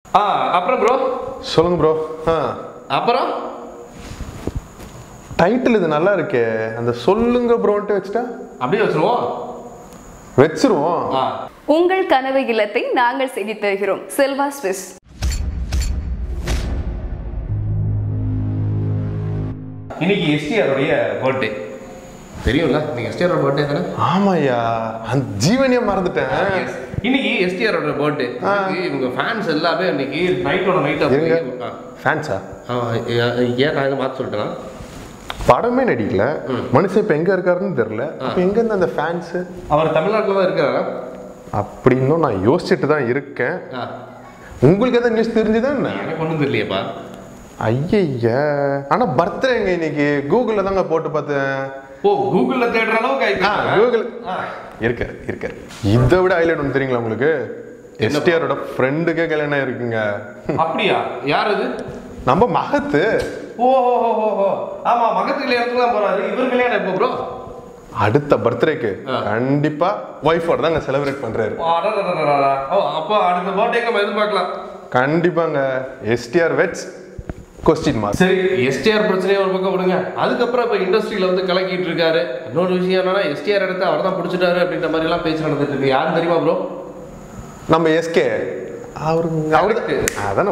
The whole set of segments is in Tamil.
ஆ அப்புறம் ப்ரோ சொல்லுங்க ப்ரோ ஆ அப்புறம் டைட்டில் இது நல்லா இருக்கே அந்த சொல்லுங்க ப்ரோன்ட்டு வச்சுட்டா அப்படியே வச்சிருவோம் வச்சிருவோம் ஆ உங்கள் கனவு இல்லத்தை நாங்கள் செய்து தருகிறோம் செல்வா ஸ்விஸ் இன்னைக்கு எஸ்டிஆருடைய பர்த்டே தெரியும்ல இன்னைக்கு எஸ்டிஆரோட பர்த்டே தானே ஆமாய்யா அந்த ஜீவனியை மறந்துட்டேன் இன்னைக்கு எஸ்டிஆரோட பர்த்டே இவங்க ஃபேன்ஸ் எல்லாமே இன்னைக்கு நைட்டோட நைட் இருங்க ஃபேன்ஸா ஏன் நான் இதை மாற்ற சொல்லிட்டேன்னா படமே நடிக்கல மனுஷன் இப்ப எங்க இருக்காருன்னு தெரியல அப்ப எங்க இருந்து அந்த ஃபேன்ஸ் அவர் தமிழ்நாட்டில் தான் இருக்கிறாரா அப்படின்னும் நான் யோசிச்சுட்டு தான் இருக்கேன் ஆ உங்களுக்கு எதாவது நியூஸ் தெரிஞ்சுதான் என்ன எனக்கு ஒன்றும் தெரியலையேப்பா ஐயய்ய ஆனா பர்த்டேங்க இன்னைக்கு கூகுள்ல தாங்க போட்டு பார்த்தேன் ஓ கூகுளில் தேடுற அளவுக்கு ஆ, ஆயிடுச்சு கூகுள் இருக்காரு இருக்காரு இதை விட ஹைலைட் ஒன்று தெரியுங்களா உங்களுக்கு எஸ்டிஆரோட ஃப்ரெண்டுக்கே கல்யாணம் இருக்குங்க அப்படியா யார் இது நம்ம மகத்து ஓ ஓ ஓ ஓ ஓ ஆமா மகத்து கல்யாணத்துக்குலாம் போறாரு இவர் கல்யாணம் எப்போ ப்ரோ அடுத்த பர்த்டேக்கு ஆ. கண்டிப்பா ஒய்ஃபோட தாங்க செலிப்ரேட் பண்றாரு ஓ அப்போ அடுத்த பர்த்டேக்கு நம்ம எதிர்பார்க்கலாம் கண்டிப்பாங்க எஸ்டிஆர் வெட்ஸ் கொஸ்டின் மார்க் சரி எஸ்டிஆர் பிரச்சனையை ஒரு பக்கம் விடுங்க அதுக்கப்புறம் இப்போ இண்டஸ்ட்ரியில் வந்து கலக்கிட்டு இருக்காரு இன்னொரு விஷயம் என்னன்னா எஸ்டிஆர் எடுத்து அவர் தான் பிடிச்சிட்டாரு அப்படின்ற மாதிரி எல்லாம் பேச்சு நடந்துட்டு இருக்கு யாரும் தெரியுமா ப்ரோ நம்ம எஸ்கே அவரு அவரு அதானே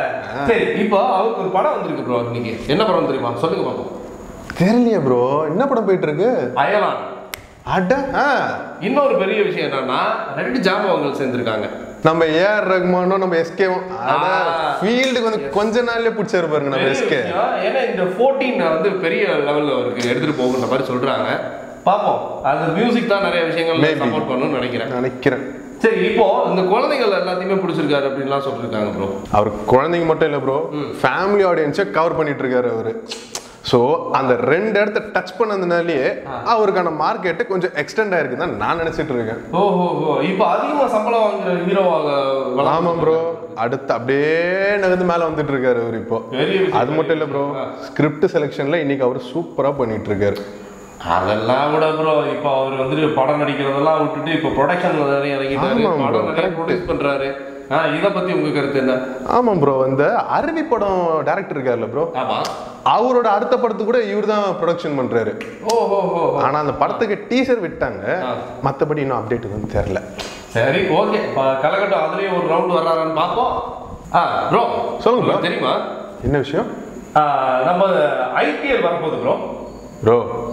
சரி இப்போ அவருக்கு ஒரு படம் வந்திருக்கு ப்ரோ இன்னைக்கு என்ன படம் தெரியுமா சொல்லுங்க பார்ப்போம் தெரியலையே ப்ரோ என்ன படம் போயிட்டு இருக்கு அயலான் அட ஆ இன்னொரு பெரிய விஷயம் என்னன்னா ரெண்டு ஜாம்பவங்கள் சேர்ந்திருக்காங்க நம்ம ஏஆர் ரஹ்மானும் நம்ம எஸ்கேவும் ஆ. ஃபீல்டுக்கு வந்து கொஞ்ச நாள்லயே பிடிச்சாரு பாருங்க நம்ம பெரிய எஸ்கே விஷயம். ஏன்னா இந்த 14 வந்து பெரிய லெவல்ல அவருக்கு எடுத்துட்டு போகுன்ற மாதிரி சொல்றாங்க பாப்போம் அது மியூசிக் தான் நிறைய விஷயங்கள் Maybe. சப்போர்ட் பண்ணணும்னு நினைக்கிறேன் நினைக்கிறேன் சரி இப்போ இந்த குழந்தைகள் எல்லாத்தையுமே பிடிச்சிருக்காரு அப்படின்லாம் சொல்லிருக்காங்க ப்ரோ அவர் குழந்தைங்க மட்டும் இல்லை ப்ரோ ஃபேமிலி ஆடியன்ஸை கவர் பண்ணிட்டு இருக்காரு அவரு ஸோ அந்த ரெண்டு இடத்த டச் பண்ணதுனாலேயே அவருக்கான மார்க்கெட்டு கொஞ்சம் எக்ஸ்டெண்ட் ஆயிருக்கு தான் நான் நினைச்சிட்டு இருக்கேன் ஓஹோ ஓ இப்போ அதிகமா சம்பளம் வாங்குற ஹீரோவாக ஆமாம் ப்ரோ அடுத்து அப்படியே நகர்ந்து மேலே வந்துட்டு இருக்காரு அவர் இப்போ பெரிய விஷயம். அது மட்டும் இல்லை ப்ரோ ஸ்கிரிப்ட் செலெக்ஷன்ல இன்னைக்கு அவர் சூப்பரா பண்ணிட்டு இருக்காரு அதெல்லாம் விட ப்ரோ இப்போ அவர் வந்துட்டு படம் நடிக்கிறதெல்லாம் விட்டுட்டு இப்போ ப்ரொடக்ஷன்ல நிறைய இறங்கிட்டாரு ஆமா bro, படம் நிறைய correct. ப்ரொடியூஸ் பண்றாரு ஆ இதை பத்தி உங்க கருத்து என்ன ஆமாம் ப்ரோ இந்த அருவி படம் டேரக்டர் இருக்கார்ல ப்ரோ ஆமா அவரோட அடுத்த படத்துக்கு கூட இவர் தான் ப்ரொடக்ஷன் பண்றாரு ஓஹோ ஓ ஆனா அந்த படத்துக்கு டீசர் விட்டாங்க ஆ. மத்தபடி இன்னும் அப்டேட் வந்து தெரியல சரி ஓகே கலக்கட்டும் அதுலயும் ஒரு ரவுண்ட் வர்றாரான்னு பார்ப்போம் ஆ ப்ரோ சொல்லுங்க bro. தெரியுமா என்ன விஷயம் ஆ, நம்ம ஐபிஎல் வரப்போகுது ப்ரோ ப்ரோ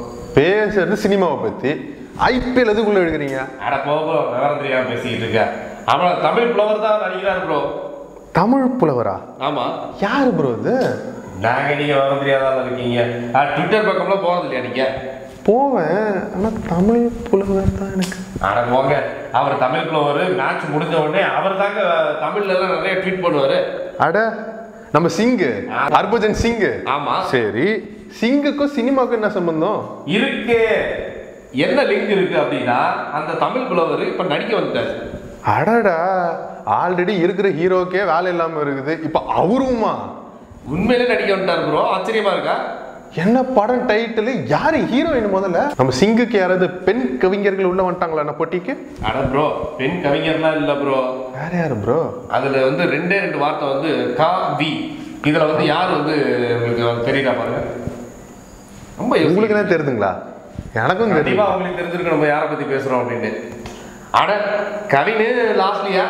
பேசுறது சினிமாவை பத்தி ஐபிஎல் எதுக்குள்ள எடுக்கிறீங்க அட போ ப்ரோ விவரம் தெரியாம பேசிக்கிட்டு இருக்க அவன் தமிழ் புலவர் தான் நடிக்கிறார் ப்ரோ தமிழ் புலவரா ஆமா யாரு ப்ரோ இது நாங்க நீங்க விவரம் தெரியாதான் இருக்கீங்க ஆ, ட்விட்டர் பக்கம்லாம் போறது இல்லையா நீங்க போவேன் ஆனா தமிழ் புலவர் தான் எனக்கு அட போங்க அவர் தமிழ் புலவர் மேட்ச் முடிஞ்ச உடனே அவர் தாங்க தமிழ்ல எல்லாம் நிறைய ட்வீட் பண்ணுவாரு அட நம்ம சிங்கு ஹர்பஜன் சிங்கு ஆமா சரி சிங்குக்கும் சினிமாவுக்கும் என்ன சம்பந்தம் இருக்கு என்ன லிங்க் இருக்கு அப்படின்னா அந்த தமிழ் புலவர் இப்ப நடிக்க வந்துட்டாரு அடடா ஆல்ரெடி இருக்கிற ஹீரோக்கே வேலை இல்லாம இருக்குது இப்ப அவருமா உண்மையிலே நடிக்க வந்துட்டார் ப்ரோ ஆச்சரியமா இருக்கா என்ன படம் டைட்டில் யாரு ஹீரோயின் முதல்ல நம்ம சிங்குக்கு யாராவது பெண் கவிஞர்கள் உள்ள வந்துட்டாங்களா என்ன போட்டிக்கு அட ப்ரோ பெண் கவிஞர்லாம் இல்ல ப்ரோ வேற யாரு ப்ரோ அதுல வந்து ரெண்டே ரெண்டு வார்த்தை வந்து கா வி இதுல வந்து யார் வந்து உங்களுக்கு தெரியுதா பாருங்க ரொம்ப யோசிங்க. உங்களுக்கு என்ன தெரியுதுங்களா எனக்கும் கண்டிப்பா தெரியும் உங்களுக்கு தெரிஞ்சிருக்கு நம்ம யாரை பத்தி பேசுறோம் அப்படின்னு அட கவினு லாஸ்ட்லியா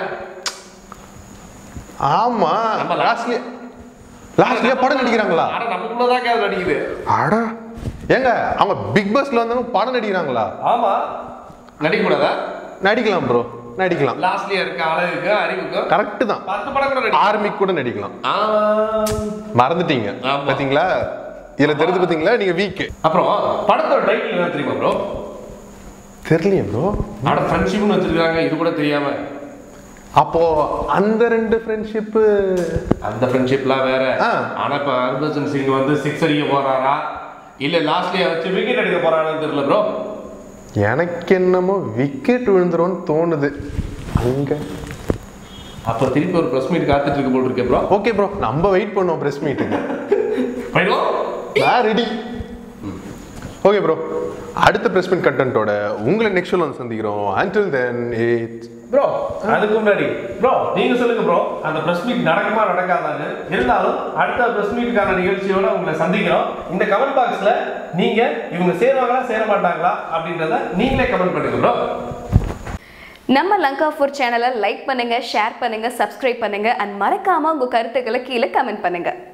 ஆமா நம்ம லாஸ்ட்லயே லாஸ்ட்லயே படம் நடிக்கிறாங்களா அட நமக்குள்ளதான் அது நடிக்குது அட ஏங்க அவங்க பிக் பாஸ்ல வந்தாலும் படம் நடிக்கிறாங்களா ஆமா நடிக்க கூடாதா நடிக்கலாம் ப்ரோ நடிக்கலாம் லாஸ்ட்லியா இருக்கு அழகுக்கு அறிவுக்கு கரெக்ட் தான் பத்து படம் கூட நடிக்க ஆர்மி கூட நடிக்கலாம் ஆ. மறந்துட்டீங்க ஆமா. பாத்தீங்களா இதுல தெரிஞ்சு பாத்தீங்களா நீங்க வீக் அப்புறம் படத்தோட டைட்டில் என்ன தெரியுமா ப்ரோ தெரியலையே ப்ரோ அட ஃப்ரெண்ட்ஷிப்னு வச்சிருக்காங்க இது கூட தெரியாம அப்போ அந்த ரெண்டு ஃப்ரெண்ட்ஷிப்பு அந்த ஃப்ரெண்ட்ஷிப்லாம் வேற ஆ. ஆனா இப்ப ஹர்பஜன் சிங் வந்து சிக்ஸ் அடிக்க போறாரா இல்ல லாஸ்ட்லயே வச்சு விக்கெட் அடிக்க போறாரான்னு தெரியல ப்ரோ எனக்கு என்னமோ விக்கெட் விழுந்துரும்னு தோணுது அங்க அப்ப திருப்பி ஒரு பிரஸ் மீட் காத்துட்டு இருக்க போல் இருக்கே ப்ரோ ஓகே ப்ரோ நம்ம வெயிட் பண்ணுவோம் பிரஸ் மீட்டுக்கு போயிடுவோம் நான் ரெடி ஓகே ப்ரோ அடுத்த பிரஸ் மீட் கண்டென்ட்டோட உங்களை நெக்ஸ்ட் வந்து சந்திக்கிறோம் அன்டில் தென் இட்ஸ் ப்ரோ அதுக்கு முன்னாடி ப்ரோ நீங்க சொல்லுங்க ப்ரோ அந்த பிரஸ் மீட் நடக்குமா நடக்காதான்னு இருந்தாலும் அடுத்த பிரஸ் மீட்டுக்கான நிகழ்ச்சியோட உங்களை சந்திக்கிறோம் இந்த கமெண்ட் பாக்ஸ்ல நீங்க இவங்க சேருவாங்களா சேர மாட்டாங்களா அப்படின்றத நீங்களே கமெண்ட் பண்ணுங்க ப்ரோ நம்ம லங்கா ஃபுட் சேனலை லைக் பண்ணுங்க ஷேர் பண்ணுங்க சப்ஸ்கிரைப் பண்ணுங்க அண்ட் மறக்காம உங்க கருத்துக்களை கீழே கமெண்ட் பண்ணுங்க